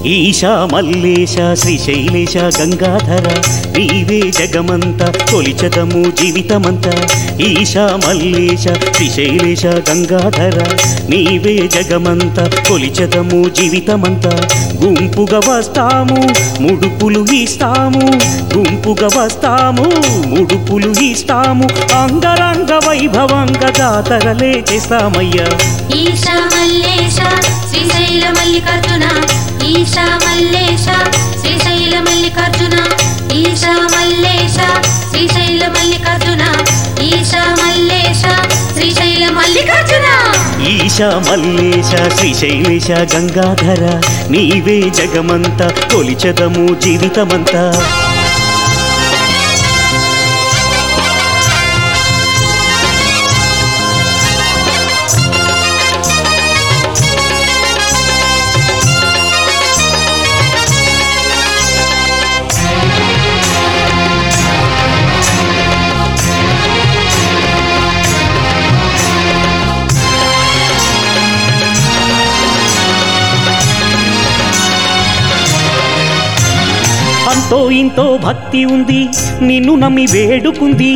ఈశా మల్లేశ శ్రీశైలేశ గంగాధర నీవే జగమంత కొలిచదము జీవితమంత ఈశా మల్లేశ శ్రీశైలేశ గంగాధర నీవే జగమంత కొలిచదము జీవితమంత గుంపుగా వస్తాము ముడుపులు ఇస్తాము గుంపుగా వస్తాము ముడుపులు ఇస్తాము అంగరంగ వైభవంగా జాతరలే చేస్తామయ్యా ఈశా మల్లేశ శ్రీశైల మల్లికార్జున ఈశా మల్లేశ శ్రీశైల మల్లికార్జున ఈశా మల్లేశ శ్రీశైల మల్లికార్జున ఈశా మల్లేశ శ్రీశైల మల్లికార్జున ఈశా మల్లేశ శ్రీశైలేశ గంగాధర నీవే జగమంత కొలిచదము జీవితమంతా అంతో ఇంతో భక్తి ఉంది నిన్ను నమ్మి వేడుకుంది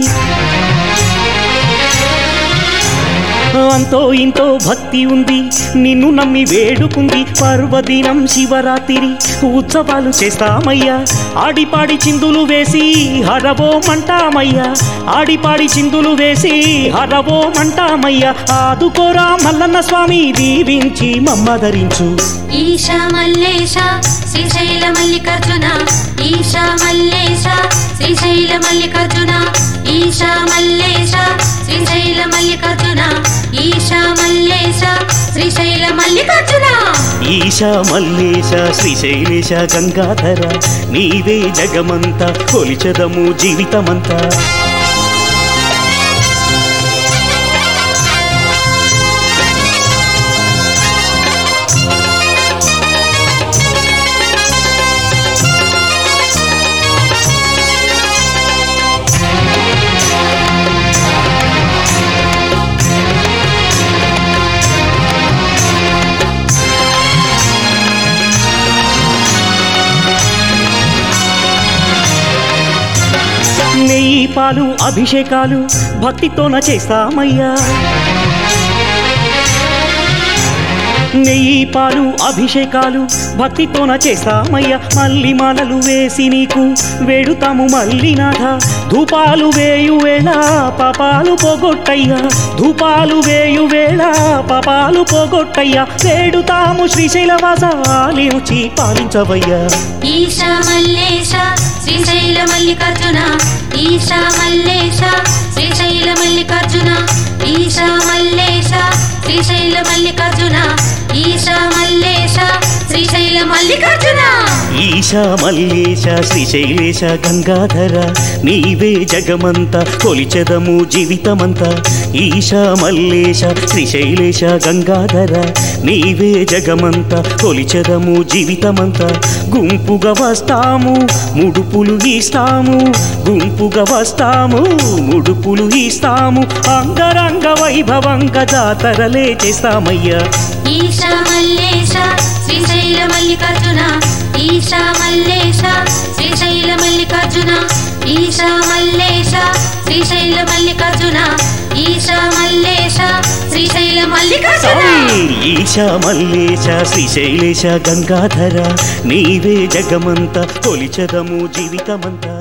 అంతో ఇంతో భక్తి ఉంది నిన్ను నమ్మి వేడుకుంది పర్వదినం శివరాత్రి ఉత్సవాలు చేస్తామయ్యా ఆడిపాడి చిందులు వేసి హరవోమంటామయ్యా ఆడిపాడి చిందులు వేసి హరవోమంటామయ్యా ఆదుకోరా మల్లన్న స్వామి దీవించి మమ్మదరించు ఈశా మల్లేశ శ్రీశైల మల్లికార్జున ఈశా మల్లేశ శ్రీశైల మల్లికార్జున ఈశా మల్లేశ శ్రీశైల మల్లికార్జున ఈశా మల్లేశ శ్రీశైల మల్లికార్జున ఈశా మల్లేశ శ్రీశైలేశ గంగాధర నీవే జగమంత కొలిచదము జీవితమంతా నెయ్యి పాలు అభిషేకాలు భక్తితోన చేస్తామయ్యా నెయ్యి పాలు అభిషేకాలు భక్తితోన చేస్తామయ్యా మల్లి మాలలు వేసి నీకు వేడుతాము మల్లినాథ ధూపాలు వేయు వేళ పాపాలు పోగొట్టయ్యా ధూపాలు వేయు వేళ పాపాలు పోగొట్టయ్యా వేడుతాము శ్రీశైలవాస ఆలించి పాలించవయ్యా ఈశా మల్లేశ శ్రీశైల మల్లికార్జున ఈశా మల్లేశ శ్రీశైల మల్లికార్జున ఈశా మల్లేశ శ్రీశైల మల్లికార్జున ఈశా మల్లేశ శ్రీశైల మల్లికార్జున ఈశా మల్లేశ శ్రీశైలేశ గంగాధర నీవే జగమంత కొలిచెదము జీవితమంతా ఈశా మల్లేశ శ్రీశైలేశ గంగాధర నీవే జగమంత కొలిచెదము జీవితమంతా గుంపుగా వస్తాము ముడుపులు ఇస్తాము గుంపుగా వస్తాము ముడుపులు ఇస్తాము అంగరంగ వైభవంగా జాతరలే చేస్తామయ్యా ఈశా మల్లేశ శ్రీశైల మల్లికార్జున ఈశా మల్లేశ శ్రీశైల మల్లికార్జున ఈశా మల్లేశ శ్రీశైల మల్లికార్జున ఈశా మల్లేశ శ్రీశైల మల్లికార్జున ఈశా మల్లేశ శ్రీశైలేశ గంగాధర నీవే జగమంత కొలిచదము జీవితమంతా